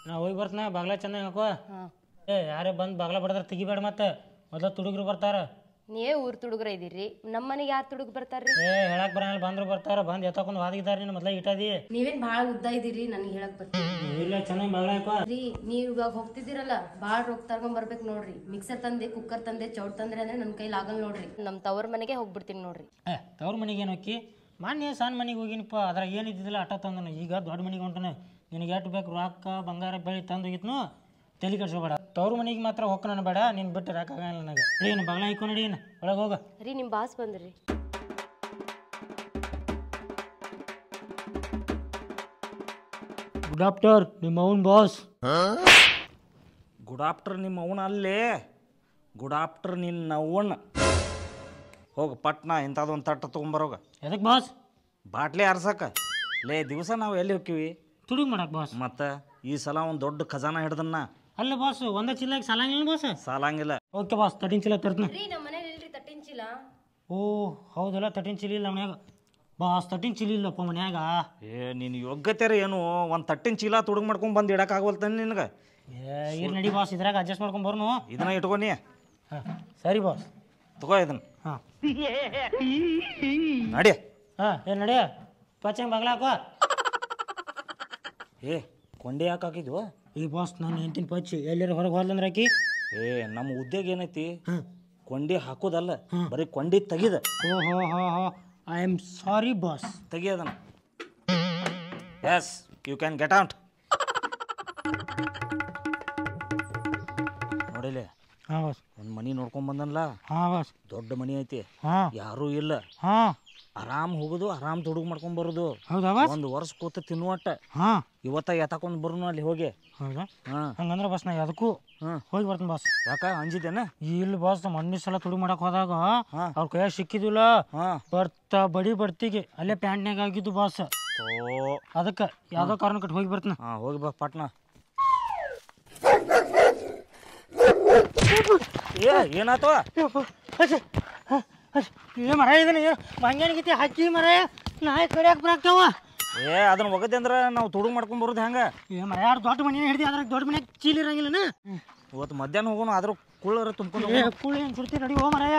ನಾ ಹೋಗಿ ಬರ್ತೀನಿ ಬಾಗ್ಲ ಚೆನ್ನಾಗಿ ಹಾಕೋ ಹಾಂ ಏ ಯಾರೇ ಬಂದು ಬಾಗ್ಲ ಬಡದ್ರ ತೆಗಿಬೇಡ ಮತ್ತೆ ಮೊದಲ ತುಡುಗ್ರು ಬರ್ತಾರ ನೀವೇ ಊರ್ ತುಡುಗ್ರ ಇದೀರಿ ನಮ್ಮ ಮನೆಗೆ ಯಾರು ತುಡುಗ್ ಬರ್ತಾರ್ರಿ ಏ ಹೇಳಕ್ ಬರಲ್ಲ ಬಂದ್ರು ಬರ್ತಾರ ಬಂದು ಎತ್ತಕೊಂಡ್ ವಾದಿದ್ದಾರೆ ನೀನು ಮೊದಲ ಇಟ್ಟದಿ ನೀವೇನ್ ಭಾಳ ಉದ್ದ ಇದೀರಿ ನನಗೆ ಹೇಳಕ್ ಬರ್ತೀರಿ ಇಲ್ಲ ಚೆನ್ನಾಗಿ ಬಾಗ್ಲ ಹಾಕೋ ರೀ ನೀವ್ ಇವಾಗ ಹೋಗ್ತಿದ್ದೀರಲ್ಲ ಭಾಳ ರೋಗ ತರ್ಕೊಂಡ್ ಬರ್ಬೇಕು ನೋಡ್ರಿ ಮಿಕ್ಸರ್ ತಂದೆ ಕುಕ್ಕರ್ ತಂದೆ ಚೌಟ್ ತಂದ್ರೆ ಅಂದ್ರೆ ನನ್ನ ಕೈಲಿ ಆಗಲ್ಲ ನೋಡ್ರಿ ನಮ್ ತವ್ರ ಮನೆಗೆ ಹೋಗ್ಬಿಡ್ತೀನಿ ನೋಡ್ರಿ ಏ ತವ್ರ ಮನೆಗೆ ಏನು ಹೋಗಿ ಮೊನ್ನೆ ಸಣ್ಣ ಮನೆಗೆ ಹೋಗಿನಪ್ಪ ಅದ್ರಾಗ ಏನಿದ್ದಿಲ್ಲ ಅಟ್ಟ ತಂದನು ಈಗ ದೊಡ್ಡ ಮನೆಗೆ ಹೊಂಟನ ನಿನಗೆ ಎಷ್ಟು ಬೇಕು ರೊಕ್ಕ ಬಂಗಾರ ಬೆಳಿ ತಂದು ಹೋಗಿತ್ನು ತಲೆ ಕೆಡ್ಸೋಬೇಡ ತವ್ರ ಮನೆಗೆ ಮಾತ್ರ ಹೋಗ್ಕನ ಬೇಡ ನೀನು ಬಿಟ್ಟು ರಾಕಾಗಲ್ಲ ನನಗೆ ಏನು ಬಾಗ್ಲ ಹಾಕೋ ನಡಿ ಏನು ಒಳಗೆ ಹೋಗ ರೀ ನಿಮ್ ಬಾಸ್ ಬಂದ್ರಿ ಗುಡ್ ಆಫ್ಟರ್ ನಿಮ್ಮ ಅವನ್ ಬಾಸ್ ಗುಡ್ ಆಫ್ಟರ್ ನಿಮ್ಮ ಅವನ ಅಲ್ಲೇ ಗುಡ್ ಆಫ್ಟರ್ ನಿನ್ನ ಅವನ್ ಹೋಗಿ ಪಟ್ನ ಇಂಥದ್ದೊಂದು ತಟ್ಟು ತೊಗೊಂಬರೋಗ ಎದಕ್ಕೆ ಬಾಸ್ ಬಾಟ್ಲಿ ಆರ್ಸಕ ಲೇ ದಿವಸ ನಾವು ಎಲ್ಲಿ ಹೋಕ್ಕಿವಿ ತುಡುಗ್ ಮಾಡಕ್ ಬಾಸ್ ಮತ್ತು ಈ ಸಲ ಒಂದು ದೊಡ್ಡ ಖಜಾನ ಹಿಡ್ದನ್ನ ಅಲ್ಲ ಬಾಸ್ ಒಂದೇ ಚಿಲ್ಲಾಗಿ ಸಾಲಂಗಿಲ್ಲ ಬಾಸ್ ಸಾಲಂಗಿಲ್ಲ ಓಕೆ ಬಾಸ್ ತರ್ಟಿನ್ ಚೀಲ ತರ್ತೀನಿ ರೀ ನಮ್ಮ ಮನೇಲಿ ಇಲ್ರಿ ತಟ್ಟಿನ ಚೀಲ ಓ ಹೌದಲ್ಲ ತರ್ಟಿನ್ ಚೀಲ ಇಲ್ಲ ಮನ್ಯಾಗ ಬಾಸ್ ತರ್ಟಿನ್ ಚೀಲ ಇಲ್ಲಪ್ಪ ಮನ್ಯಾಗ ಏ ನೀನು ಯೋಗ್ಯತೆ ಏನು ಒಂದು ತಟ್ಟಿನ ಚೀಲ ತುಡುಗ್ ಮಾಡ್ಕೊಂಡು ಬಂದು ಇಡಕ್ಕಾಗವಲ್ತಾನೆ ನಿನಗೆ ಏ ಇರ್ ನಡಿ ಬಾಸ್ ಇದ್ರಾಗ ಅಡ್ಜಸ್ಟ್ ಮಾಡ್ಕೊಂಡ್ ಬರ್ನು ಇದನ್ನ ಇಟ್ಕೊನಿ ಹಾಂ ಸರಿ ಬಾಸ್ ತಗೋ ಇದನ್ನ ಹಾಂ ನಡಿ ಹಾಂ ಏನು ನಡಿ ಪಚ್ಚಂಗೆ ಬಾಗ್ಲ ಹಾಕೋ ಏ ಕೊಂಡಿ ಯಾಕೆ ಹಾಕಿದ್ವು ಈ ಬಾಸ್ ನಾನು ಹೆಂತಿನ ಪಚ್ಚಿ ಎಲ್ಲರ ಹೊರಗೆ ಹೋದ್ಲಂದ್ರೆ ಆಕಿ ಏ ನಮ್ಮ ಉದ್ಯೋಗ ಏನೈತಿ ಹಾಂ ಕೊಂಡಿ ಹಾಕೋದಲ್ಲ ಬರೀ ಕೊಂಡಿ ತೆಗಿದ ಓ ಹೋ ಹೋ ಹೋ ಐ ಆಮ್ ಸಾರಿ ಬಾಸ್ ತೆಗಿಯೋದನ್ನ yes you can get out ನೋಡಿಲಿ ಹಾಂ ಬಾಸ್ ಒಂದು ಮನಿ ನೋಡ್ಕೊಂಡ್ ಬಂದನ್ಲ ಹಾಂ ಬಾಸ್ ದೊಡ್ಡ ಮನಿ ಐತಿ ಹಾಂ ಯಾರೂ ಇಲ್ಲ ಹಾಂ ಆರಾಮ್ ಹೋಗುದು ಆರಾಮ್ ತುಡುಗ್ ಮಾಡ್ಕೊಂಡ್ ಬರುದು ಹೌದಾ ಬಾಸ್ ಒಂದು ವರ್ಷ ಕೂತ ತಿನ್ನುವಟ್ಟ ಹಾಂ ಇವತ್ತ ಎತ್ತಕೊಂಡ್ ಬರುನು ಅಲ್ಲಿ ಹೋಗಿ ಹೌದಾ ಹಾ ಹಂಗಂದ್ರೆ ಬಾಸ್ ನಾ ಅದಕ್ಕೂ ಹ್ಮ್ ಹೋಗಿ ಬರ್ತೀನಿ ಬಾಸ್ ಯಾಕ ಅಂಜಿದೇನ ಇಲ್ಲಿ ಬಾಸ್ ಮೊನ್ನೆ ಸಲ ತುಡು ಮಾಡಕ್ ಹೋದಾಗ ಹಾ. ಅವ್ರ ಕೈಯಾಗ ಸಿಕ್ಕಿದಿಲ್ಲ ಹಾ ಬರ್ತಾ ಬಡಿ ಬರ್ತಿಗೆ ಅಲ್ಲೇ ಪ್ಯಾಂಟ್ನಾಗ ಆಗಿದ್ದು ಬಾಸ್ ತೋ ಅದಕ್ಕೆ ಯಾವ್ದೋ ಕಾರಣ ಕಟ್ ಹೋಗಿ ಬರ್ತೀನಿ ಹಾ ಹೋಗಿ ಬಾ ಪಟ್ನ ಏ ಏನಾತವ ಏ ಮರ ಇದನ್ನ ಮಂಗ್ಯಾನ ಗೀತಿ ಹಾಕಿ ಮರ ನಾಯಿ ಕಡಿಯಾಕ ಬರಾಕ್ತಾವ ಏ ಅದನ್ನ ಒಗದೆ ಅಂದ್ರ ನಾವು ತುಡುಗ್ ಮಾಡ್ಕೊಂಡ್ ಬರುದು ಹೆಂಗ ಏ ಮರ ಯಾರು ದೊಡ್ಡ ಮನೆ ಹಿಡ್ದಿ ಅದ್ರಾಗ ದೊಡ್ಡ ಮನೆ ಚೀಲ ಇರಂಗಿಲ್ಲನ ಇವತ್ತು ಮಧ್ಯಾಹ್ನ ಹೋಗೋಣ ಆದ್ರೂ ಕುಳ್ಳರ ತುಂಬ್ಕೊಂಡು ಏ ಕೂಳಿ ಏನು ಸುಡ್ತಿ ನಡಿ ಹೋ ಮರಯ್ಯ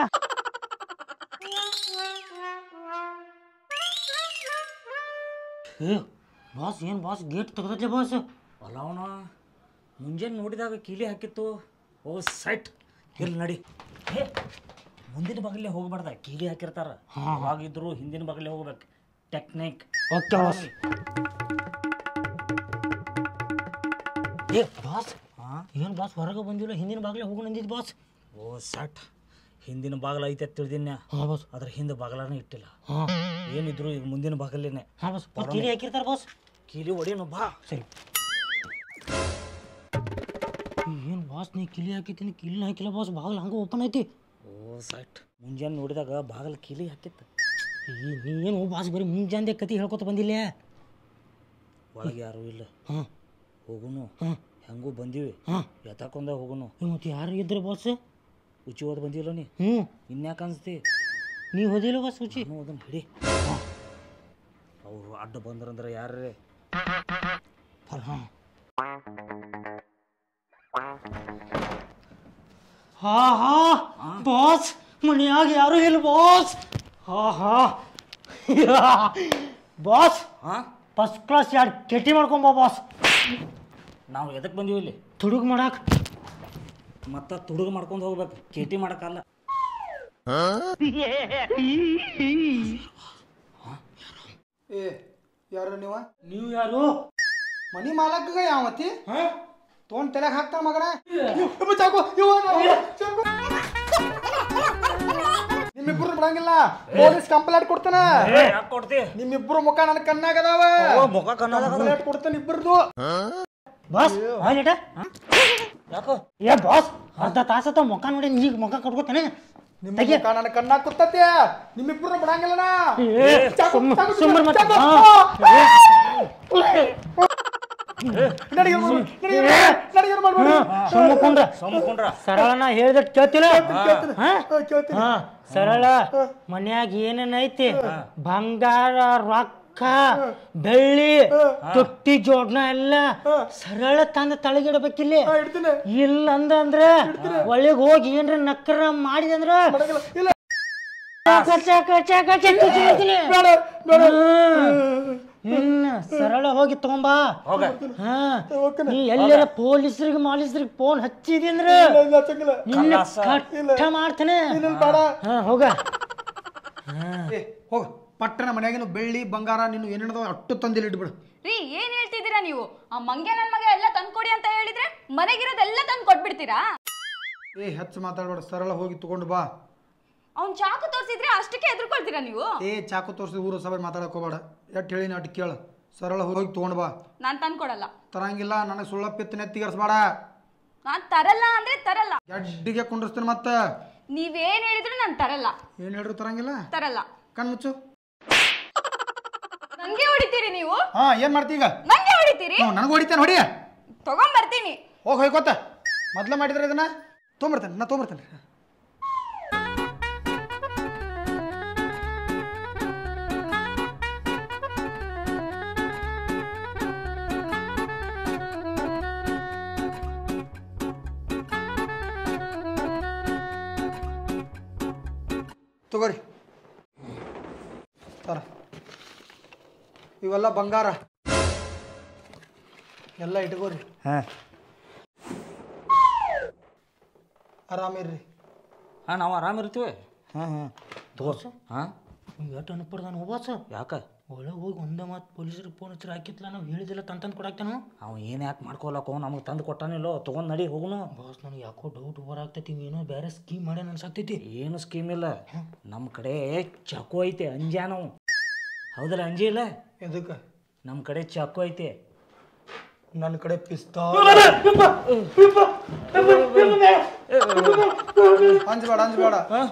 ಏ ಬಾಸ್ ಏನು ಬಾಸ್ ಗೇಟ್ ತೆಗ್ದತ್ಲೆ ಬಾಸ್ ಅಲ್ಲ ಅವನ ಮುಂಜಾನೆ ನೋಡಿದಾಗ ಕೀಲಿ ಹಾಕಿತ್ತು ಓ ಸೈಟ್ ಇಲ್ಲಿ ನಡಿ ಏ ಮುಂದಿನ ಬಾಗಿಲೇ ಹೋಗ್ಬಾರ್ದ ಕೀಲಿ ಹಾಕಿರ್ತಾರ ಅವಾಗಿದ್ರು ಹಿಂದಿನ ಬಾಗಿಲೇ ಹೋಗ್ಬೇಕು ಟೆಕ್ನಿಕ್ ಓಕೆ ಬಾಸ್ ಏ ಬಾಸ್ ಹಾಂ ಏನು ಬಾಸ್ ಹೊರಗೆ ಬಂದಿಲ್ಲ ಹಿಂದಿನ ಬಾಗ್ಲೇ ಹೋಗಿ ನಂದಿದ್ದು ಬಾಸ್ ಓ ಸಟ್ ಹಿಂದಿನ ಬಾಗಿಲ ಐತೆ ತಿಳಿದಿನ್ಯ ಹಾಂ ಬಾಸ್ ಅದ್ರ ಹಿಂದೆ ಬಾಗಿಲನೇ ಇಟ್ಟಿಲ್ಲ ಹಾಂ ಏನಿದ್ರು ಈಗ ಮುಂದಿನ ಬಾಗಿಲೇನೆ ಹಾಂ ಬಾಸ್ ಮತ್ತೆ ಕಿಲಿ ಹಾಕಿರ್ತಾರೆ ಬಾಸ್ ಕೀಲಿ ಹೊಡಿನು ಬಾ ಸರಿ ಏನು ಬಾಸ್ ನೀ ಕಿಲಿ ಹಾಕಿದ್ದೀನಿ ಕಿಲಿ ಹಾಕಿಲ್ಲ ಬಾಸ್ ಬಾಗಿಲು ಹಂಗೆ ಓಪನ್ ಐತಿ ಓ ಸಟ್ ಮುಂಜಾನೆ ನೋಡಿದಾಗ ಬಾಗಿಲ ಕೀಲಿ ಹಾಕಿತ್ತು ಈ ನೀ ಏನು ಬಾಸ್ ಬರೀ ಮುಂಜಾನೆ ಕತಿ ಹೇಳ್ಕೊತ ಬಂದಿಲ್ಲ ಒಳಗೆ ಯಾರೂ ಇಲ್ಲ ಹಾಂ ಹೋಗುನು ಹಾಂ ಹೆಂಗೂ ಬಂದೀವಿ ಹಾಂ ಎತ್ತಾಕೊಂಡ ಹೋಗುನು ಮತ್ತೆ ಯಾರು ಇದ್ರು ಬಾಸ್ ಉಚ್ಚಿ ಹೋದ್ ಬಂದಿಲ್ಲ ನೀ ಹ್ಞೂ ಇನ್ಯಾಕೆ ಅನ್ಸ್ತಿ ನೀ ಹೋದಿಲ್ಲ ಬಾಸ್ ರುಚಿ ನಾನು ಅದನ್ನ ಹಿಡಿ ಅವರು ಅಡ್ಡ ಬಂದ್ರಂದ್ರೆ ಯಾರೇ ಹಾಂ ಹಾ ಹಾ ಬಾಸ್ ಮನ್ಯಾಗ ಯಾರು ಇಲ್ಲ ಬಾಸ್ ಹಾ ಹಾ ಬಾಸ್ ಹಾಂ ಫಸ್ಟ್ ಕ್ಲಾಸ್ ಎರಡು ಕೆಟ್ಟಿ ಮಾಡ್ಕೊಂಬ ಬಾಸ್ ನಾವು ಎದಕ್ಕೆ ಬಂದೀವಿ ಇಲ್ಲಿ ತುಡುಗ್ ಮಾಡಕ್ ಮತ್ತೆ ತುಡುಗು ಮಾಡ್ಕೊಂಡು ಹೋಗ್ಬೇಕು ಕೇಟಿ ಮಾಡಕ್ಕಲ್ಲ ಏ ಯಾರು ನೀವ ನೀವು ಯಾರು ಮನಿ ಮಾಲಕ್ಗ ಯಾವತಿ ಹಾ ತೊಗೊಂಡ್ ತಲೆಗೆ ಹಾಕ್ತಾನ ಮಗನ ಇವ್ ಚಾಕು, ಇವ್ ಅವ್ನು, ಚಾಕು. ನಿಮ್ಮಿಬ್ರು ಬಿಡಂಗಿಲ್ಲ ಪೊಲೀಸ್ ಕಂಪ್ಲೇಂಟ್ ಕೊಡ್ತಾನ ಯಾಕೆ ಕೊಡ್ತಿ ನಿಮ್ಮಿಬ್ರು ಮುಖ ನನ್ನ ಕಣ್ಣಾಗ ಅದಾವ ಓ ಮುಖ ಕನ್ನಡ ಕಂಪ್ಲೇಂಟ್ ಕೊಡ್ತಾನ ಇಬ್ಬರದು ಬಾಸ್ ಹಾಲೇಟ ಯಾಕೋ ಏ ಬಾಸ್ ಅರ್ಧ ತಾಸತ್ತ ಮುಖ ನೋಡಿ ಈಗ ಮುಖ ಕಟ್ಕೋತಾನೆ ನಿಮ್ಮ ಮುಖ ನನ್ನ ಕಣ್ಣಾಗ ಕೂತತಿ ನಿಮ್ಮಿಬ್ರು ಬಿಡಂಗಿಲ್ಲನ ಏ ಚಾಕು, ಸುಮ್ಮ ಚಾಕು, ಸುಮ್ಮನೆ ಮತ್ತೆ ಚಾಕು. ನಡಿಗೆ ಮಾಡು, ನಡಿಗೆ ಮಾಡು, ನಡಿಗೆ ಮಾಡ್ಬೇಡಿ. ಸುಮ್ಮ ಕುಂಡ್ರ ಸೋಮಕೊಂಡ್ರ ಸರಳನ ಹೇಳಿದ ಕೇಳ್ತಿಲ್ಲ ಕೇಳ್ತೀನಿ. ಹಾ ಹಾ, ಕೇಳ್ತೀನಿ ಹಾ ಸರಳ ಮನ್ಯಾಗ ಏನೇನ್ ಐತಿ ಬಂಗಾರ ರೊಕ್ಕ ರೊಕ್ಕ ಬೆಳ್ಳಿ ತೊಟ್ಟಿ ಜೋಡ್ನ ಎಲ್ಲ ಸರಳ ತಂದ ತಳಗಿಡಬೇಕಿಲ್ಲಿ ಹಾ ಇಡ್ತೀನಿ ಇಲ್ಲ ಅಂದಂದ್ರೆ ಒಳಗೆ ಹೋಗಿ ಏನ್ರ ನಕ್ಕರ ಮಾಡಿದೆ ಅಂದ್ರ ಮಾಡಂಗಿಲ್ಲ. ಇಲ್ಲ ಚಾಕ ಚಾಕ ಚಾಕ ಚಾಕ ಚುಚ್ಚಿಬಿಡ್ತೀನಿ. ಬೇಡ ಬೇಡ ಹ್ಮ್. ಇನ್ನ ಸರಳ ಹೋಗಿ ತಗೊಂಬಾ ಹೋಗ ಹಾ ಹೋಗ್ತೀನಿ. ನೀ ಎಲ್ಲರ ಪೊಲೀಸರಿಗೆ ಮಾಲೀಸರಿಗೆ ಫೋನ್ ಹಚ್ಚಿದಿ ಅಂದ್ರೆ ಇಲ್ಲ, ಇಲ್ಲ, ಹಚ್ಚಂಗಿಲ್ಲ. ನಿನ್ನ ಕಲಾಸ. ಕಟ್ಟ ಮಾಡ್ತಾನೆ ಇಲ್ಲ, ಬೇಡ ಹಾ ಹೋಗ ಏ ಹೋಗ ಪಟ್ಟಣ ಮನ್ಯಾಗಿನ ಬೆಳ್ಳಿ ಬಂಗಾರ ನೀನು ಏನೇನದ ಅಟ್ಟು ತಂದಿಲ್ಲ ಇಟ್ಬಿಡು ರೀ ಏನ್ ಹೇಳ್ತಿದ್ದೀರಾ ನೀವು ಆ ಮಂಗೆ ನನ್ ಮಗ ಎಲ್ಲ ತಂದ್ಕೊಡಿ ಅಂತ ಹೇಳಿದ್ರೆ ಮನೆಗಿರೋದೆಲ್ಲ ತಂದು ಕೊಟ್ಬಿಡ್ತೀರಾ ಏ ಹೆಚ್ಚು ಮಾತಾಡ್ಬೇಡ ಸರಳ ಹೋಗಿ ತಗೊಂಡು ಬಾ ಅವ್ನ್ ಚಾಕು ತೋರಿಸಿದ್ರೆ ಅಷ್ಟಕ್ಕೆ ಎದುರ್ಕೊಳ್ತೀರಾ ನೀವು ಏ ಚಾಕು ತೋರಿಸಿ ಊರು ಸಭೆ ಮಾತಾಡಕ್ ಹೋಗ್ಬೇಡ ಎಟ್ ಹೇಳಿ ನಾಟ್ ಕೇಳ ಸರಳ ಹೋಗಿ ತಗೊಂಡು ಬಾ ನಾನ್ ತಂದ್ಕೊಡಲ್ಲ ತರಂಗಿಲ್ಲ ನನಗೆ ಸುಳ್ಳಪ್ಪಿತ್ತು ನೆತ್ತಿಗರ್ಸ್ಬೇಡ ನಾನ್ ತರಲ್ಲ ಅಂದ್ರೆ ತರಲ್ಲ ಗಡ್ಡಿಗೆ ಕುಂಡ್ರಸ್ತೀನಿ ಮತ್ತೆ ನೀವೇನ್ ಹೇಳಿದ್ರು ನಾನ್ ತರಲ್ಲ ಏನು ಹೇಳ್ರು ತರಂಗಿಲ್ಲ ತರಲ್ಲ ಕಣ್ಮುಚ್ಚು ನಂಗೆ ಹೊಡಿತೀರಿ ನೀವು ಹಾ ಏನ್ ಮಾಡ್ತೀಗ ನಂಗೆ ಹೊಡಿತೀರಿ ಹ್ಞೂ ನನಗೆ ಹೊಡಿತೇನೆ ಹೊಡಿ ತಗೊಂಬರ್ತೀನಿ ಹೋಗಿ ಹೋಯ್ಕೋತ ಮೊದ್ಲೇ ಮಾಡಿದ್ರೆ ಇದನ್ನ ತೊಗೊಂಬರ್ತೇನೆ ನಾ ತೊಗೊಂಬರ್ತೇನೆ ತಗೋರಿ ಸರ ಇವೆಲ್ಲ ಬಂಗಾರ ಎಲ್ಲ ಇಟ್ಕೋರಿ ಹಾಂ ಆರಾಮಿರ್ರಿ ಹಾಂ ನಾವು ಆರಾಮ ಇರ್ತೀವಿ ಹಾಂ ಹಾಂ ತೋರ್ಸು ಹಾಂ ಎಷ್ಟು ಅನ್ಪಡ್ದ ನಾನು ಹೋಗ್ಬಾಸ ಯಾಕೆ ಒಳಗೆ ಹೋಗಿ ಒಂದೇ ಮಾತು ಪೊಲೀಸರಿಗೆ ಫೋನ್ ಹಚ್ಚಿರ ಹಾಕಿತ್ಲ ನಾವು ಹೇಳಿದಿಲ್ಲ ತಂತಂದು ಕೊಡಾಕ್ತಾನು ಅವ ಏನು ಯಾಕೆ ಮಾಡ್ಕೊಳಕೋ ನಮಗೆ ತಂದು ಕೊಟ್ಟಾನಿಲ್ಲೋ ತೊಗೊಂಡು ನಡಿ ಹೋಗುನು ಬಾಸ್ ನನಗೆ ಯಾಕೋ ಡೌಟ್ ಬರಾಗ್ತೈತಿ ಏನೋ ಬೇರೆ ಸ್ಕೀಮ್ ಮಾಡ್ಯಾನ ಅನ್ಸಾಕ್ತೈತಿ ಏನು ಸ್ಕೀಮ್ ಇಲ್ಲ ನಮ್ಮ ಕಡೆ ಚಾಕು ಐತೆ ಅಂಜಾ ನಾವು ಹೌದಲ್ಲ ಅಂಜಿ ಇಲ್ಲ ಎದಕ್ಕೆ ನಮ್ಮ ಕಡೆ ಚಾಕು ಐತೆ ನನ್ನ ಕಡೆ ಪಿಸ್ತಾ ಅಂಜಬೇಡ ಅಂಜಬೇಡ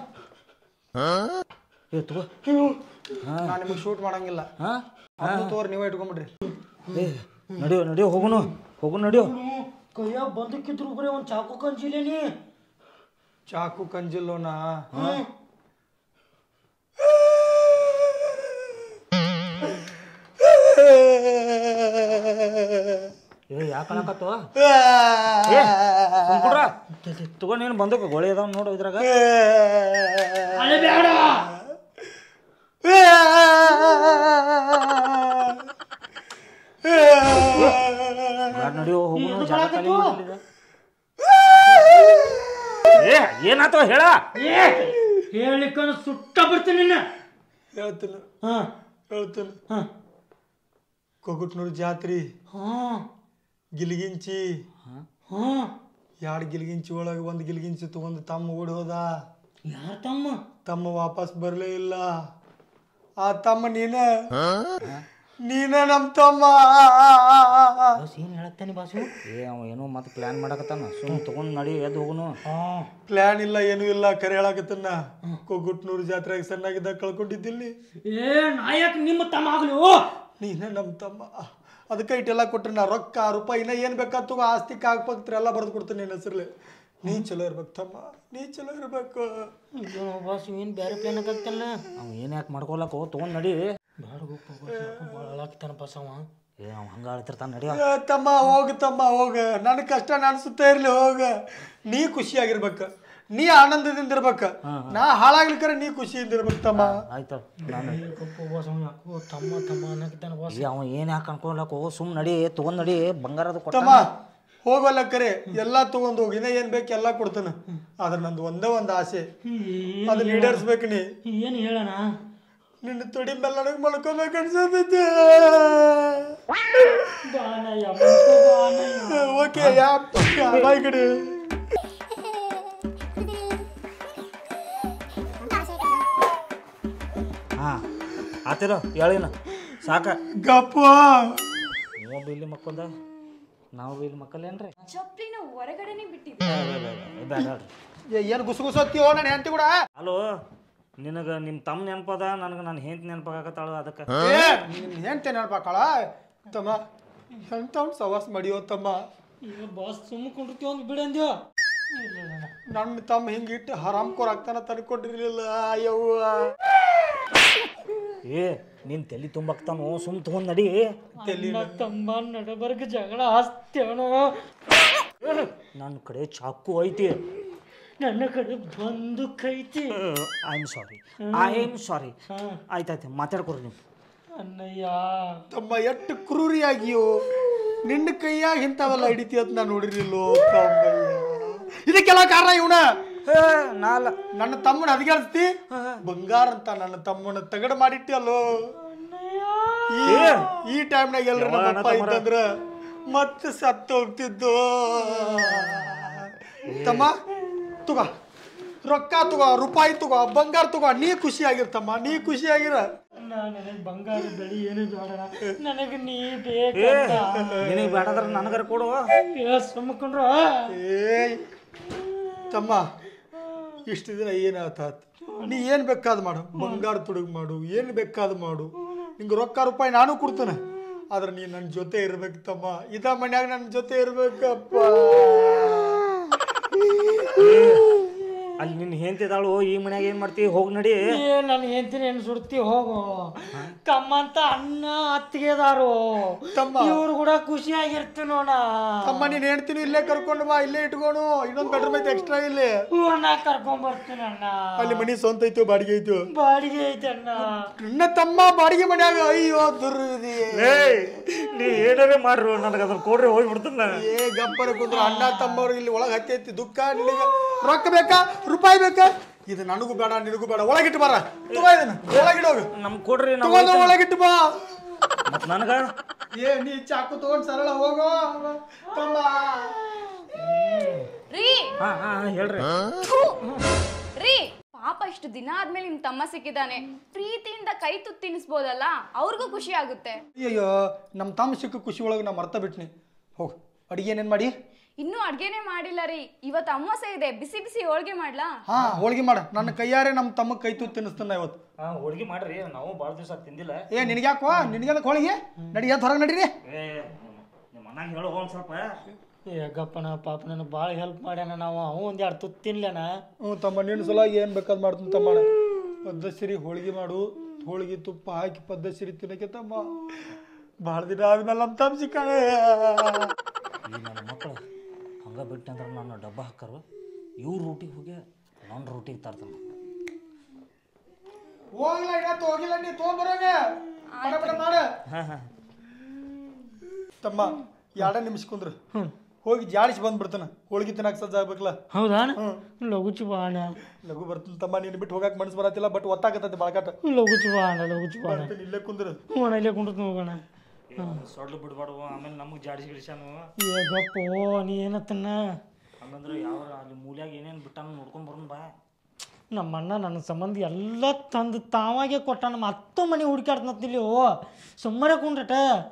ಏ ತಗೋ ನಾನು ನಿಮಗೆ ಶೂಟ್ ಮಾಡಂಗಿಲ್ಲ ಹಾಂ ಅದು ತೋರಿ ನೀವೇ ಇಟ್ಕೊಂಬಿಡ್ರಿ ಏ ನಡಿಯೋ ನಡಿಯೋ ಹೋಗುನು ಹೋಗು ನಡಿಯೋ ಕೈಯಾಗ ಬಂದಕ್ಕಿದ್ರು ಬರೀ ಒಂದು ಚಾಕು ಕಂಜಿಲೇನಿ ಚಾಕು ಕಂಜಿಲ್ಲೋನ ಏ ಯಾಕೆ ಅನ್ನಕತ್ತೋ ಸುಮ್ಕುಡ್ರ ತಗೋ ನೀನು ಬಂದಕ್ಕೆ ಗೋಳಿ ಅದಾವ ನೋಡು ಇದ್ರಾಗ ಬ್ಯಾಡ ನಡಿಯೋ ಹೋಗುನು ಜಾಗ ಖಾಲಿ ಮಾಡಿಲ್ಲ ಏ ಏನಾತೋ ಹೇಳ ಹೇಳಿಕಂದ್ರೆ ಸುಟ್ಟ ಬರ್ತೀನಿ ನಿನ್ನ ಹೇಳ್ತೀನಿ ಹಾಂ ಹೇಳ್ತೀನಿ ಹಾಂ ಕೊಗುಟ್ನೂರು ಜಾತ್ರಿ ಹಾಂ ಗಿಲ್ಗಿಂಚಿ ಹಾಂ ಎರಡು ಗಿಲ್ಗಿಂಚಿ ಒಳಗೆ ಒಂದು ಗಿಲ್ಗಿಂಚಿ ತಗೊಂಡು ತಮ್ಮ ಓಡಿ ಹೋದ ಯಾರ ತಮ್ಮ ತಮ್ಮ ವಾಪಸ್ ಬರಲೇ ಇಲ್ಲ ಆ ತಮ್ಮ ನೀನ ನೀನ ನಮ್ಮ ತಮ್ಮ ಬಸ್ ಏನು ಹೇಳತ್ತಾನೆ ಬಾಸು ಏ ಅವ ಏನೋ ಮತ್ತೆ ಪ್ಲಾನ್ ಮಾಡಕತ್ತಾನ ಸುಮ್ ತಗೊಂಡ್ ನಡಿ ಎದ್ದು ಹೋಗುನು ಹಾಂ ಪ್ಲಾನ್ ಇಲ್ಲ ಏನೂ ಇಲ್ಲ ಕರೆ ಹೇಳಕತ್ತನ್ನ ಕೊಗುಟ್ನೂರು ಜಾತ್ರೆಗೆ ಸಣ್ಣಾಗಿದ್ದಾಗ ಕಳ್ಕೊಂಡಿದ್ದಿಲ್ಲಿ ಏ ನಾಯಕ್ ನಿಮ್ಮ ತಮ್ಮ ಆಗ್ಲಿ ನೀನೇ ನಮ್ಮ ತಮ್ಮ ಅದಕ್ಕೆ ಇಟ್ಟೆಲ್ಲ ಕೊಟ್ರೆ ನಾ ರೊಕ್ಕ ರೂಪಾಯಿ ಇನ್ನ ಏನು ಬೇಕಾತು ಆಸ್ತಿ ಕಾಗಪತ್ರ ಎಲ್ಲ ಬರೆದು ಕೊಡ್ತೀನಿ ನಿನ್ನ ಹೆಸರಲ್ಲಿ ನೀ ಚಲೋ ಇರ್ಬೇಕು ತಮ್ಮ ನೀ ಚಲೋ ಇರ್ಬೇಕು ಬಾಸ್ ಏನು ಬೇರೆ ಪ್ಲಾನ್ ಆಗ್ತಲ್ಲ ಅವ ಏನ್ ಯಾಕೆ ಮಾಡ್ಕೊಳಕೋ ತಗೊಂಡ್ ನಡಿ ಬೇಡ ಹೋಗ್ಪ ಭಾಳ ಹಾಕ್ತಾನ ಬಸ್ ಅವ ಏ ಅವ ಹಂಗ ಅಳ್ತಿರ್ತಾನ ನಡಿಯೋ ಏ, ತಮ್ಮ ಹೋಗ ತಮ್ಮ ಹೋಗ ನನ್ನ ಕಷ್ಟ ನಾನು ಸುತ್ತ ಇರ್ಲಿ ಹೋಗ ನೀ ಖುಷಿಯಾಗಿರ್ಬೇಕು ನೀ ಆನಂದದಿಂದ ಇರ್ಬೇಕ ನಾ ಹಾಳಾಗ್ಲಿಕ್ಕರೆ ನೀ ಖುಷಿಯಿಂದ ಇರ್ಬೇಕು ತಮ್ಮ ಆಯ್ತು ನಾನು ಕಪ್ಪು ಬಾಸ್ ಅವ ಯಾಕೋ ತಮ್ಮ ತಮ್ಮ ಅನ್ನಕತ್ತಾನ ಬಾಸ್ ಏ ಅವ ಏನ್ ಯಾಕೆ ಅನ್ಕೊಳಕೋ ಸುಮ್ ನಡಿ ತಗೊಂಡ್ ನಡಿ ಬಂಗಾರದ ಕೊಟ್ಟ ತಮ್ಮ ಹೋಗಲ್ಲ ಕರೆ ಎಲ್ಲಾ ತಗೊಂಡ್ ಹೋಗಿ ಇನ್ನ ಏನ್ ಬೇಕು ಎಲ್ಲಾ ಕೊಡ್ತಾನ ಆದ್ರೆ ನಂದು ಒಂದೇ ಒಂದು ಆಸೆ ಅದನ್ನ ಈಡೇರಿಸ್ಬೇಕು ನೀ ಏನು ಹೇಳಣ ನಿನ್ನ ತೊಡಿ ಮೇಲೆ ನನಗೆ ಮಲ್ಕೋಬೇಕು ಅನ್ಸತೈತೆ ಓಕೆ ಯಾ ಬಾಯ್ ಕಡೆ ಹಾ ಆತಿರೋ ಹೇಳಿನ ಸಾಕ ಗಪ್ಪ ನೀವು ಬೀಲಿ ಮಕ್ಕೊಂದ ನಾವು ಬೀಲಿ ಮಕ್ಕಳೇನ್ರಿ ಚಪ್ಲಿನ ಹೊರಗಡೆನೆ ಬಿಟ್ಟಿದ್ದೆ ಬೇಡ ಹೇಳ್ರಿ ಏನು ಗುಸು ಗುಸತ್ತೀವೋ ನನ್ನ ಹೆಂಡತಿ ಕೂಡ ಹಲೋ ನಿನಗೆ ನಿಮ್ಮ ತಮ್ಮ ನೆನಪದ ನನಗೆ ನನ್ನ ಹೆಂಡತಿ ನೆನಪಾಗತ್ತಾಳು ಅದಕ್ಕೆ ಏ ನಿನ್ನ ಹೆಂಡತಿ ನೆನಪಾಕಳ ತಮ್ಮ ಎಂಥವ್ನು ಸವಾಸ್ ಮಡಿಯೋ ತಮ್ಮ ಬಾಸ್ ಸುಮ್ಮ ಕುಂಡಿರ್ತೀವಿ ಒಂದು ಬಿಡಂದ್ಯೋ ನನ್ನ ತಮ್ಮ ಹಿಂಗಿಟ್ಟು ಹರಾಮ್ ಕೋರ್ ಆಗ್ತಾನ ತನ್ಕೊಂಡಿರ್ಲಿಲ್ಲ ಅಯ್ಯವ್ವ ಏ ನಿನ್ ತಲೆ ತುಂಬಾಕ್ತಾನು ಸುಮ್ ತಗೊಂಡ್ ನಡಿ ಅಣ್ಣ ತಮ್ಮ ನಡಬರ್ಗ ಜಗಳ ಆಸ್ತೇವನೋ ನನ್ನ ಕಡೆ ಚಾಕು ಐತಿ ನನ್ನ ಕಡೆ ಬಂದು ಕೈತಿ I am sorry I am sorry ಆಯ್ತಾಯ್ತು ಮಾತಾಡ್ಕೊರಿ ನೀವು ಅಣ್ಣಯ್ಯ ತಮ್ಮ ಎಷ್ಟು ಕ್ರೂರಿಯಾಗಿಯೋ ನಿನ್ನ ಕೈಯಾಗ ಇಂಥವೆಲ್ಲ ಹಿಡಿತಿ ಅಂತ ನಾನು ನೋಡಿರ್ಲಿಲ್ಲೋ ತಮ್ಮಯ್ಯ ಇದಕ್ಕೆಲ್ಲ ಕಾರಣ ಇವನ ನಾಲ ನನ್ನ ತಮ್ಮನ ಹದಗೆಡಿಸ್ತಿ ಬಂಗಾರ ಅಂತ ನನ್ನ ತಮ್ಮನ ತಗಡ ಮಾಡಿಟ್ಟಿ ಅಲ್ಲೋ ಈ- ಈ ಟೈಮ್ನಾಗ ಎಲ್ರ ನಮ್ಮ ಅಪ್ಪ ಇದ್ದಂದ್ರ ಮತ್ತೆ ಸತ್ತು ಹೋಗ್ತಿದ್ದು ತಮ್ಮ ತಗೋ ರೊಕ್ಕ ತಗೋ ರೂಪಾಯಿ ತಗೋ ಬಂಗಾರ ತಗೋ ನೀ ಖುಷಿಯಾಗಿರ್ತಮ್ಮ ನೀ ಖುಷಿಯಾಗಿರ ನನಗೆ ಬಂಗಾರ ಬೆಳಿ ಏನು ಬೇಡ ನನಗೆ ನೀ ಬೇಕಂತ ನಿನಗೆ ಬೇಡದ್ರ ನನಗರ ಕೊಡು ಏ ಸುಮ್ಕೊಂಡ್ರ ಏಯ್ ತಮ್ಮ ಇಷ್ಟು ದಿನ ಏನಾತ ನೀ ಏನು ಬೇಕಾದ್ ಮಾಡು ಬಂಗಾರ ತುಡುಗು ಮಾಡು ಏನು ಬೇಕಾದ್ ಮಾಡು ನಿಂಗೆ ರೊಕ್ಕ ರೂಪಾಯಿ ನಾನು ಕೊಡ್ತೇನೆ ಆದ್ರೆ ನೀ ನನ್ನ ಜೊತೆ ಇರ್ಬೇಕು ತಮ್ಮ ಇದ ಮನ್ಯಾಗ ನನ್ನ ಜೊತೆ ಇರ್ಬೇಕಪ್ಪ ಅಲ್ಲಿ ನಿನ್ನ ಹೆಂತಿದಾಳು ಈ ಮನ್ಯಾಗ ಏನ್ ಮಾಡ್ತಿ ಹೋಗಿ ನಡಿ ಏ ನಾನು ಹೇಳ್ತೀನಿ ಏನು ಸುಡ್ತಿ ಹೋಗು ಕಮ್ಮಂತ ಅಣ್ಣ ಅತ್ತಿಗೆದಾರು ತಮ್ಮ. ಇವ್ರು ಕೂಡ ಖುಷಿಯಾಗಿರ್ತೀನಿ ನೋಡ ತಮ್ಮ ನೀನು ಹೇಳ್ತೀನಿ ಇಲ್ಲೇ ಕರ್ಕೊಂಡು ಬಾ ಇಲ್ಲೇ ಇಟ್ಕೊನು ಇನ್ನೊಂದು ಬೆಡ್ರೂಮ್ ಐತೆ ಎಕ್ಸ್ಟ್ರಾ ಇಲ್ಲಿ ಅಣ್ಣ ಕರ್ಕೊಂಡ್ ಬರ್ತೀನಿ ಅಣ್ಣ ಅಲ್ಲಿ ಮನಿ ಸ್ವಂತ ಐತೋ ಬಾಡಿಗೆ ಐತೋ ಬಾಡಿಗೆ ಐತೆ ಅಣ್ಣ ನನ್ನ ತಮ್ಮ ಬಾಡಿಗೆ ಮನ್ಯಾಗ ಅಯ್ಯೋ ದುರ್ವಿಧಿ ನೀ ಏನಾರೇ ಮಾಡ್ರು ನನಗೆ ಅದನ್ನ ಕೊಡ್ರಿ ಹೋಗಿ ಬಿಡ್ತಾನ ಏ ಗಪ್ಪರ ಕುಂದ್ರು ಅಣ್ಣ ತಮ್ಮವ್ರು ಇಲ್ಲಿ ಒಳಗೆ ಹತ್ತೈತಿ ದುಃಖ ನಿನಗೆ ರೊಕ್ಕ ಬೇಕಾ ರೂಪಾಯಿ ಬೇಕಾ ಇದು ನನಗೂ ಬೇಡ ನಿನಗೂ ಬೇಡ ಒಳಗಿಟ್ಟು ಬಾರ ತಗೋ ಇದನ್ನ ಒಳಗಿಡೋಗು ನಮ್ಗೆ ಕೊಡ್ರಿ ನಾವು ತಗೊಂಡು ಒಳಗಿಟ್ಟು ಬಾ ಮತ್ತೆ ನನಗ ಏ ನೀ ಚಾಕು ತಗೊಂಡ್ ಸರಳ ಹೋಗೋ ತಮ್ಮ ರೀ ಹಾ ಹಾ ಹೇಳ್ರಿ ಥು! ರೀ ಪಾಪ ಇಷ್ಟು ದಿನ ಆದ್ಮೇಲೆ ನಿಮ್ ತಮ್ಮ ಸಿಕ್ಕಿದಾನೆ ಪ್ರೀತಿಯಿಂದ ಕೈ ತುತ್ತು ತಿನ್ನಿಸ್ಬೋದಲ್ಲ ಅವ್ರಿಗೂ ಖುಷಿ ಆಗುತ್ತೆ ಅಯ್ಯೋ ನಮ್ಮ ತಮ್ಮ ಸಿಕ್ಕ ಖುಷಿ ಒಳಗೆ ನಾ ಮರ್ತ ಬಿಟ್ನಿ ಹೋಗ್ ಅಡಿಗೆ ಏನೇನು ಮಾಡಿ ಇನ್ನೂ ಅಡ್ಗೆನೆ ಮಾಡಿಲ್ಲ ರೀ ಇವತ್ತು ಅಮಾವಾಸ್ಯೆ ಇದೆ ಬಿಸಿ ಬಿಸಿ ಹೋಳ್ಗೆ ಮಾಡ್ಲಾ ಹಾ ಹೋಳಿಗೆ ಮಾಡ ನನ್ನ ಕೈಯಾರೆ ನಮ್ಮ ತಮ್ಮ ಕೈ ತುತ್ತು ತಿನ್ನಿಸ್ತಾನ ಇವತ್ತು ಹಾ ಹೋಳಿಗೆ ಮಾಡ್ರಿ ನಾವು ಭಾಳ ದಿವಸ ತಿಂದಿಲ್ಲ ಏ ನಿನಗ್ಯಾಕೋ ನಿನಗೆ ಹೋಳಿಗೆ ನಡಿ ಎದ್ದು ಹೊರಗೆ ನಡೀರಿ ಏ ನಿಮ್ಮ ಅಣ್ಣಗೆ ಹೇಳೋ ಒಂದ್ ಸ್ವಲ್ಪ ಏ ಗಪ್ಪನ ಪಾಪ ನನಗೆ ಭಾಳ ಹೆಲ್ಪ್ ಮಾಡ್ಯಾನ ನಾವು ಅವ ಒಂದ್ ಎರಡು ತುತ್ತು ತಿನ್ಲೇನ ಹ್ಞೂ ತಮ್ಮ ನಿನ್ನ ಸಲ ಏನು ಬೇಕಾದ್ ಮಾಡ್ತೀನಿ ತಮ್ಮ ಪದ್ಧಸಿರಿ ಹೋಳಿಗೆ ಮಾಡು ಹೋಳಿಗೆ ತುಪ್ಪ ಹಾಕಿ ಪದ್ಧಸಿರಿ ತಿನ್ನಕ್ಕೆ ತಮ್ಮ ಭಾಳ ದಿನ ಆದ್ಮೇಲೆ ನಮ್ಮ ತಮ್ಮ ಸಿಕ್ಕಾನೆ ಈ ನನ್ನ ಮಕ್ಕಳು ಹಂಗ ಬಿಟ್ಟಂದ್ರೆ ನನ್ನ ಡಬ್ಬ ಹಾಕರು ಇವ್ರ ರೂಟಿಗೆ ಹೋಗಿ ನನ್ನ ರೂಟಿಗೆ ತರ್ತಾನೆ ಹೋಗಿಲ್ಲ ಇವತ್ತು ಹೋಗಿಲ್ಲ ನೀ ತೊಗೊಂಬರೋಗೆ ಬಡ ಬಡ ಮಾಡ ತಮ್ಮ ಎರಡ ನಿಮಿಷ ಕುಂದ್ರು ಹೋಗಿ ಜಾಡಿಸಿ ಬಂದ್ಬಿಡ್ತಾನ ಹೋಳಿಗೆ ತಿನ್ನಕ್ಕೆ ಸಜ್ಜ ಆಗ್ಬೇಕಲ್ಲ ಹೌದಾ ಲಗುಚಿ ಬಾ ಅಣ್ಣ ಲಘು ಬರ್ತೀನಿ ತಮ್ಮ ನೀನು ಬಿಟ್ಟು ಹೋಗಕ್ಕೆ ಮನಸ್ಸು ಬರತ್ತಿಲ್ಲ ಬಟ್ ಒತ್ತಾಕತ್ತೈತಿ ಬಾಳ್ಕಾಟ ಲಗುಚಿ ಬಾ ಅಣ್ಣ ಲಗುಚಿ ಬಾ ಅಣ್ಣ ಬರ್ತೀನಿ ಇಲ್ಲೇ ಕುಂದ್ರು ಹ್ಞೂ ಅಣ್ಣ ಇಲ್ಲೇ ಕುಂಡ್ರತ್ ಹೋಗೋಣ ಸೊಡ್ಲು ಬಿಡ್ಬಾರ್ದು ಆಮೇಲೆ ನಮಗೆ ಜಾಡಿಸಿ ಗಿಡಿಸ್ಯಾನು ಏ ಗಪ್ಪೋ ನೀ ಏನತ್ತನ್ನ ಹಂಗಂದ್ರೆ ಯಾವ ಅಲ್ಲಿ ಮೂಲ್ಯಾಗ ಏನೇನು ಬಿಟ್ಟಾನ ನೋಡ್ಕೊಂಡ್ ಬರೋಣ ಬಾ ನಮ್ಮ ಅಣ್ಣ ನನ್ನ ಸಂಬಂಧ ಎಲ್ಲ ತಂದು ತಾವಾಗೆ ಕೊಟ್ಟಾನ ಮತ್ತೂ ಮನೆ ಹುಡುಕಾಡ್ತಂತಿಲ್ಲಿ ಓ ಸುಮ್ಮನೆ ಕುಂಡ್ರಟ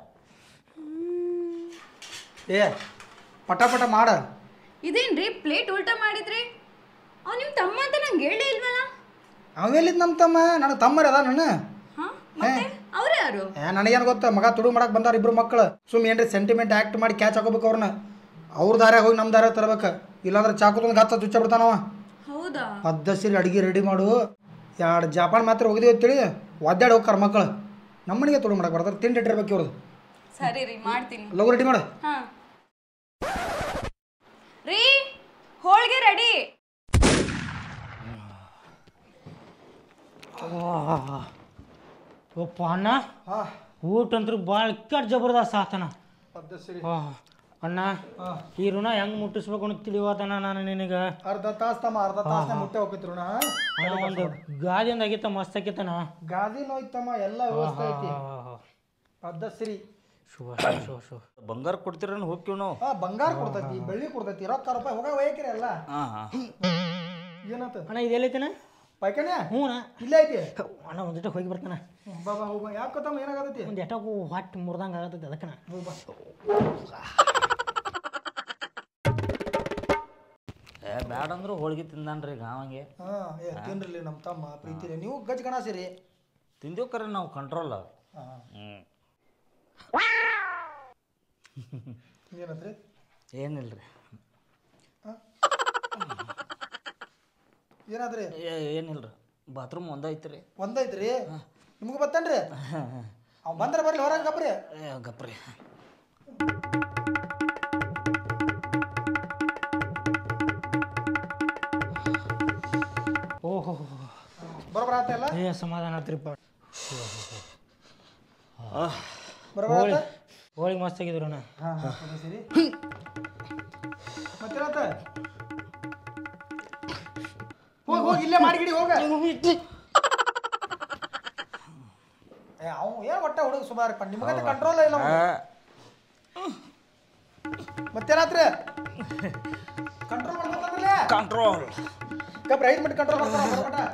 ಏ ಪಟ ಪಟ ಮಾಡ ಇದೇನ್ರಿ ಪ್ಲೇಟ್ ಉಲ್ಟಾ ಮಾಡಿದ್ರಿ ಅವ್ ನಿಮ್ ತಮ್ಮ ಅಂತ ನಂಗೆ ಹೇಳೇ ಇಲ್ವಲ್ಲ ಅವೆಲ್ಲಿದ್ ನಮ್ಮ ತಮ್ಮ ನನಗೆ ತಮ್ಮರ ಅದ ನನ್ನ ಹಾ ಮತ್ತೆ ಅವ್ರು ಯಾರು ಏ ನನಗೇನು ಗೊತ್ತ ಮಗ ತುಡು ಮಾಡಕ್ ಬಂದಾರ ಇಬ್ರು ಮಕ್ಕಳು ಸುಮ್ ಏನ್ರಿ ಸೆಂಟಿಮೆಂಟ್ ಆ್ಯಕ್ಟ್ ಮಾಡಿ ಕ್ಯಾಚ್ ಹಾಕೋಬೇಕು ಅವ್ರನ್ನ ಅವ್ರ ದಾರ್ಯಾಗ ಹೋಗಿ ನಮ್ಮ ದಾರ್ಯಾಗ ತರ್ಬೇಕು ಇಲ್ಲಾಂದ್ರೆ ಚಾಕು ತಂದು ಗತ್ತ ಚುಚ್ಚ ಬಿಡ್ತಾನವ ಹೌದಾ ಪದ್ಧತಿ ಅಡಿಗೆ ರೆಡಿ ಮಾಡು ಎರಡು ಜಾಪಾನ್ ಮಾತ್ರ ಹೋಗಿದೀವಿ ಅಂತೇಳಿ ಒದ್ದಾಡಿ ಹೋಗ್ತಾರ ಮಕ್ಕಳು ನಮ್ಮನಿಗೆ ತುಡು ಮಾಡಕ್ ಬರ್ತಾರೆ ತಿಂಡಿ ಇಟ್ಟಿರ್ಬೇಕು ಇವ್ರದ್ದು ಸರಿ ರೀ ಮಾಡ್ತೀನಿ ಲಗು ರೆಡಿ ಮಾಡು ಹಾ ರೀ ಹೋಳ್ಗೆ ರೆಡಿ ಒಪ್ಪ ಅಣ್ಣ ಹಾಂ ಊಟ ಅಂತೂ ಭಾಳ ಕೆಟ್ಟ ಜಬರ್ದಸ್ತ್ ಆತನ ಪದ್ಧತಿ ಆ, ಅಣ್ಣ ಹಾಂ ಈ ಋಣ ಹೆಂಗ್ ಮುಟ್ಟಿಸ್ಬೇಕು ಅಂತ ತಿಳಿವಾತನ ನಾನು ನಿನಗೆ ಅರ್ಧ ತಾಸು ತಮ್ಮ ಅರ್ಧ ತಾಸನ್ನ ಮುಟ್ಟೆ ಹೋಗಿದ್ರು ನಾ ಅಣ್ಣ ಒಂದು ಗಾದಿಯಿಂದ ಆಗಿತ್ತ ಮಸ್ತ್ ಆಗಿತ್ತನ ಗಾದಿ ನೋಯ್ತಮ್ಮ ಎಲ್ಲ ವ್ಯವಸ್ಥೆ ಐತಿ ಪದ್ಧತಿ ಶುಭ ಶುಭ ಶುಭ ಬಂಗಾರ ಕೊಡ್ತೀರನ್ ಹೋಗ್ತೀವಿ ನಾವು ಆ ಬಂಗಾರ ಕೊಡ್ತೈತಿ ಬೆಳ್ಳಿ ಕೊಡ್ತೈತಿ ರೊಕ್ಕ ರೂಪಾಯಿ ಹೋಗ ಒಯ್ಯಕ್ರಿ ಎಲ್ಲ ಹಾಂ ಹಾಂ ಏನಾತ ಅಣ್ಣ ಇದೆಲ್ಲೈತನ ಪೈಕಣ್ಯ ಹ್ಞೂ ಅಣ್ಣ ಇಲ್ಲೇ ಐತಿ ಅಣ್ಣ ಒಂದಿಟ ಹೋಗಿ ಬರ್ತಾನ ಹ್ಮ್, ಬಾ ಬಾ ಹೋಗ ಯಾಕೆ ತಮ್ಮ ಏನಾಗತೈತಿ ಒಂದು ಎಟಾಕು ಹೊಟ್ಟೆ ಮುರ್ದಂಗೆ ಆಗತ್ತೈತೆ ಅದಕ್ಕನ ಏ ಬ್ಯಾಡ ಅಂದ್ರೆ ಹೋಳಿಗೆ ತಿಂದಾನ್ರಿ ಗಾವಂಗೆ ಹಾ ಏ ತಿನ್ರಿ ನಮ್ಮ ತಮ್ಮ ಪ್ರೀತಿರಿ ನೀವು ಗಜ್ ಗಣಸಿರಿ ತಿಂದೇವ್ ಕರೆ ನಾವು ಕಂಟ್ರೋಲ್ ಹಾ ಹ್ಞೂ ಏನಂದ್ರಿ ಏನಿಲ್ರಿ ಏನಾದ್ರಿ ಏ ಏನಿಲ್ರಿ ಬಾತ್ರೂಮ್ ಒಂದ ಐತ್ರಿ ಒಂದೈತ್ರಿ ನಿಮ್ಗೆ ಬತ್ತನ್ರಿ ಅವ್ ಬಂದ್ರೆ ಬರ್ಲಿ ಹೊರಗೆ ಗಬ್ರಿ ಏ, ಗಪ್ರಿ ಓಹೋ ಬರೋಬರ ಆತ ಎಲ್ಲ ಏ ಸಮಾಧಾನ ಆತ್ರಿಪ್ಪ ಬರೋಬರ ಆತ ಹೋಳಿಗೆ ಮಸ್ತ್ ಆಗಿದ್ರು ಅಣ್ಣ ಹಾಂ ಹಾಂ ಸರಿ ಮತ್ತೇನಾತ ಹೋಗಿ ಹೋಗಿ ಇಲ್ಲೇ ಮಾಡಿಗಿಡಿ ಹೋಗ ಏ ಅವ್ ಏನ್ ಒಟ್ಟ ಹುಡುಗ ಸುಮಾರಪ್ಪ ನಿಮಗಂತ ಕಂಟ್ರೋಲ್ ಇಲ್ಲ ಅವ್ನ್ದು. ಮತ್ತೇನಾತ್ರಿ ಕಂಟ್ರೋಲ್ ಮಾಡ್ಕೊಂಡ್ರಲ್ಲ ಕಂಟ್ರೋಲ್ ಕಬ್ರ ಐದು ಮಿನಿಟ್ ಕಂಟ್ರೋಲ್ ಮಾಡ್ತಾರ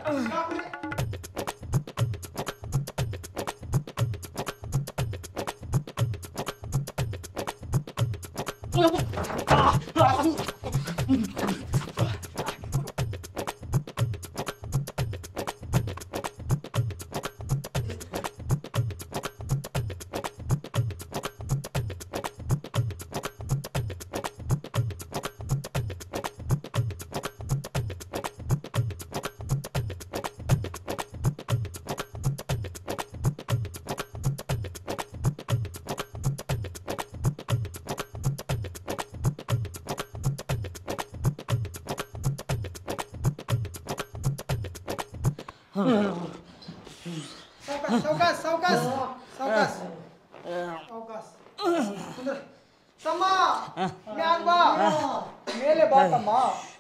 ಸಾವ್ಕಾಸ್ ಸಾವ್ಕಾಸ್ ಸಾವ್ಕಾಸ್ ಸಾವ್ಕಾಸ್ ಕುಂದ್ರ ತಮ್ಮ ಮ್ಯಾಗ ಬಾ ಮೇಲೆ ಬಾ ತಮ್ಮ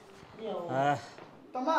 ತಮ್ಮ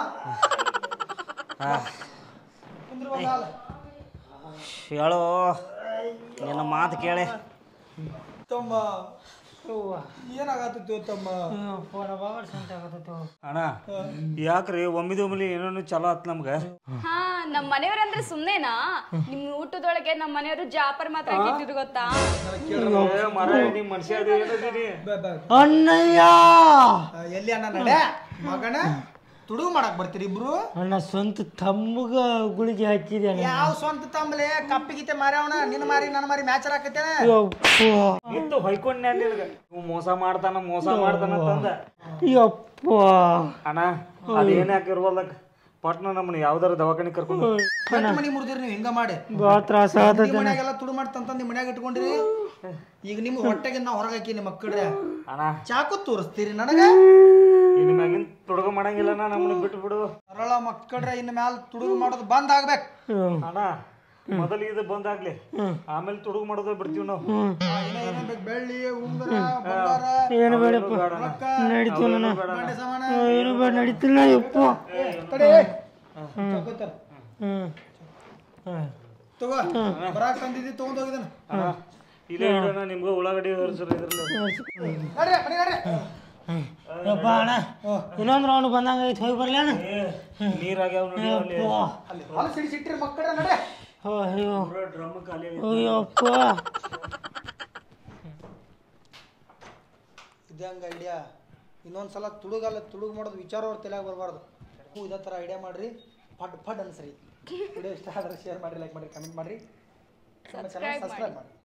ಕುಂದ್ರ ಬಂದಾಲ ಹೇಳೋ ನಿನ್ನ ಮಾತು ಕೇಳಿ ತಮ್ಮ ಏನಾಗತ್ತಿತ್ತು ತಮ್ಮ ಫೋನ್ ಬಾಬರ್ ಸಂತ ಆಗತ್ತಿತ್ತು ಅಣ್ಣ ಯಾಕ್ರಿ ಒಮ್ಮಿದ ಒಮ್ಮಿಲಿ ಏನೇನು ಚಲೋ ಆತ್ ನಮ್ಗೆ ಹಾ ನಮ್ಮ ಮನೆಯವ್ರಂದ್ರೆ ಸುಮ್ನೆನಾ ನಿಮ್ ಊಟದೊಳಗೆ ನಮ್ಮ ಮನೆಯವರು ಜಾಪರ್ ಮಾತ್ರ ಇಟ್ಟಿದ್ರು ಗೊತ್ತಾ ಮರ ನಿಮ್ಮ ಮನುಷ್ಯ ಬಾ, ಬಾ. ಅಣ್ಣಯ್ಯ ಆ, ಎಲ್ಲಿ ಅಣ್ಣ ನಡೆ ಮಗನ ತುಡುಗು ಮಾಡಕ್ ಬರ್ತೀರಿ ಇಬ್ರು ಅಣ್ಣ ಸ್ವಂತ ತಮ್ಮಗ ಗುಳಿಗೆ ಹಚ್ಚಿದೆ ಅಣ್ಣ ಯಾವ ಸ್ವಂತ ತಮ್ಮಲೆ ಕಪ್ಪಿಗಿತೆ ಮಾರ್ಯಾವಣ ನಿನ್ನ ಮಾರಿ ನನ್ನ ಮಾರಿ ಮ್ಯಾಚರ್ ಹಾಕತ್ತೇನೆ ಯಪ್ಪ ಇತ್ತು ಹೊಯ್ಕೊಂಡ್ ನಿನಗೆ ಇವ್ ಮೋಸ ಮಾಡ್ತಾನ ಮೋಸ ಮಾಡ್ತಾನ ಅಂತಂದ ಯಪ್ಪ ಅಣ್ಣ ಅದೇನ್ ಯಾಕಿರ್ವಲ್ದಕ್ ಪಟ್ನ ನಮ್ಮನ್ನ ಯಾವ್ದಾರ ದವಾಖಾನೆ ಕರ್ಕೊಂಡು ಗಂಟ್ ಮನಿ ಮುರಿದಿರಿ ನೀವು ಹಿಂಗ ಮಾಡಿ ಭಾಳ ತ್ರಾಸ ಆತದ ನಿಮ್ಮ ಮನ್ಯಾಗೆಲ್ಲ ತುಡು ಮಾಡಿ ತಂತ ನಿಮ್ಮ ಮನ್ಯಾಗ ಇಟ್ಕೊಂಡಿರಿ ಈಗ ನಿಮ್ಮ ಹೊಟ್ಟೆಗೆ ನಾ ಹೊರಗೆ ಹಾಕಿ ನಿಮ್ಮ ಮಕ್ಕಳ್ರೆ ಅಣ್ಣ ಚಾಕು ತೋರಿಸ್ತೀರಿ ನನಗ ಇನ್ ಮ್ಯಾಗಿನ್ ತುಡುಗ ಮಾಡಂಗಿಲ್ಲಣ್ಣ ನಮ್ಮನ್ನ ಬಿಟ್ಟು ಬಿಡು ಸರಳ ಮಕ್ಕಳ್ರೆ ಇನ್ನು ಮ್ಯಾಲ ತುಡುಗು ಮಾಡೋದು ಬಂದ್ ಆಗ್ಬೇಕು ಅಣ್ಣ ಮೊದಲು ಇದು ಬಂದಾಗ್ಲಿ ಆಮೇಲೆ ತುಡುಗು ಮಾಡೋದು ಬಿಡ್ತೀವಿ ನಾವು ಇನ್ನ ಏನೇನ್ ಬೇಕು? ಬೆಳ್ಳಿ ಉಂಗುರ ಬಂಗಾರ ಏನು ಬೇಡಪ್ಪ ರೊಕ್ಕ ನಡೀತು ನನ್ನ ಬಾಂಡೆ ಸಾಮಾನ ಏನು ಬೇಡ ನಡೀತಿಲ್ಲ ಯಪ್ಪ ತಡಿ ಚಾಕು ತರ. ಹ್ಞೂ ಹಾಂ ತಗೋ ಬರಾಕ್ ತಂದಿದ್ದಿ ತಗೊಂಡ್ ಹೋಗಿದ್ದಾನ ಅಣ್ಣ ಇಲ್ಲೇ ಇಡೋಣ ನಿಮ್ಗೆ ಉಳ್ಳಾಗಡ್ಡಿ ಹೊರಸ್ರಿ ಇದ್ರಲ್ಲಿ ನಡ್ರಿ ಮನೆ ನಡ್ರಿ ಯಪ್ಪ ಅಣ್ಣ ಇನ್ನೊಂದು ರೌಂಡ್ ಬಂದಂಗ ಐತೆ ಹೋಗಿ ಬರ್ಲಿ ಅಣ್ಣ ನೀರಾಗ್ಯಾವ ನೋಡಿ ಅಲ್ಲಿ ಯಪ್ಪ ಅಲ್ಲಿ ಹೊಲ ಸಿಡಿಸಿಟ್ರಿ ಮಕ್ಕಳ್ರೆ ನಡೆ ಅಯ್ಯೋ ಡ್ರಮ್ ಖಾಲಿ ಅಯ್ಯಪ್ಪ ಇದಂಗ ಐಡಿಯಾ ಇನ್ನೊಂದು ಸಲ ತುಡುಗಲ್ಲ ತುಡುಗು ಮಾಡೋದು ವಿಚಾರ ಅವ್ರ ತಲೆಯಾಗ ಬರಬಾರ್ದು ಹ್ಞೂ ಇದೇ ಥರ ಐಡಿಯಾ ಮಾಡಿರಿ ಫಡ್ ಫಡ್ ಅನ್ಸ್ರಿ ವಿಡಿಯೋ ಇಷ್ಟ ಆದ್ರೆ ಶೇರ್ ಮಾಡಿರಿ ಲೈಕ್ ಮಾಡಿರಿ ಕಮೆಂಟ್ ಮಾಡಿರಿ ಸಬ್ಸ್ಕ್ರೈಬ್ ಮಾಡಿ